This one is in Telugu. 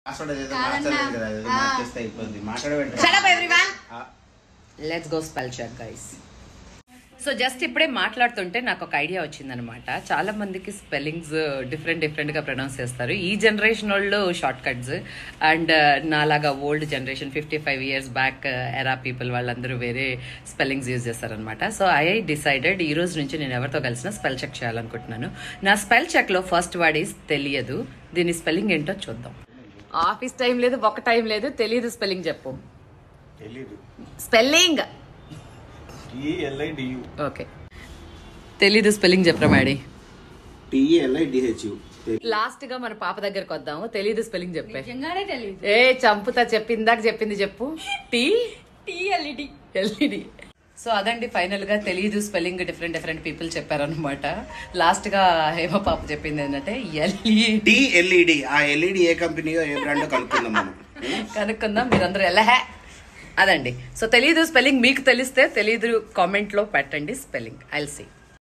పాస్వర్డ్ ఏదో కాదన్నా. మార్చలేదు కదా ఏదో ఆ. మార్చేస్తే అయిపోద్ది మాట్లాడబెట్టి shut up everyone let's go spell check guys so just ఇప్పుడే మాట్లాడుతుంటే నాకు ఒక ఐడియా వచ్చిందనమాట చాలా మందికి స్పెల్లింగ్స్ డిఫరెంట్ డిఫరెంట్ గా ప్రొనౌన్స్ చేస్తారు ఈ జనరేషన్ వాళ్ళు షార్ట్ కట్స్ అండ్ నాలాగా old generation fifty five years back era people వాళ్ళందరూ వేరే స్పెల్లింగ్స్ యూజ్ చేస్తారనమాట సో ఐ డిసైడెడ్ ఈ రోజు నుంచి నేను ఎవరితో కలిసిన స్పెల్ చెక్ చేయాలనుకుంటున్నాను నా స్పెల్ చెక్ లో ఫస్ట్ వర్డ్ ఈస్ తెలియదు దీని స్పెల్లింగ్ ఏంటో చూద్దాం ఆఫీస్ టైం లేదు ఒక టైం లేదు తెలియదు స్పెల్లింగ్ చెప్పు తెలీదు స్పెల్లింగ్ టిఎల్ఐడియు ఓకే తెలీదు స్పెల్లింగ్ చెప్పరా మేడి టిఎల్ఐడిహెచ్యు లాస్ట్ గా మన పాప దగ్గరకు వద్దాము తెలీదు స్పెల్లింగ్ చెప్పే నిజంగానే తెలియదు ఏ చంపుతా చెప్పి ఇందాక చెప్పింది చెప్పు టీ టిఎల్ఈడి ఎల్ఈడి సో అదండి ఫైనల్ గా తెలియదు స్పెల్లింగ్ డిఫరెంట్ డిఫరెంట్ పీపుల్ చెప్పారనమాట లాస్ట్ గా హేమ పాప చెప్పింది ఏంటంటే ఎల్ఈ టిఎల్ఈడి ఆ ఎల్ఈడి ఏ కంపెనీయో ఏ బ్రాండో కనుక్కుందాం మనం కనుక్కుందాం మీరందరూ ఎలా అదండి సో తెలీదు స్పెల్లింగ్ మీకు తెలిస్తే తెలీదు కామెంట్ లో పెట్టండి స్పెల్లింగ్ ఐల్ సీ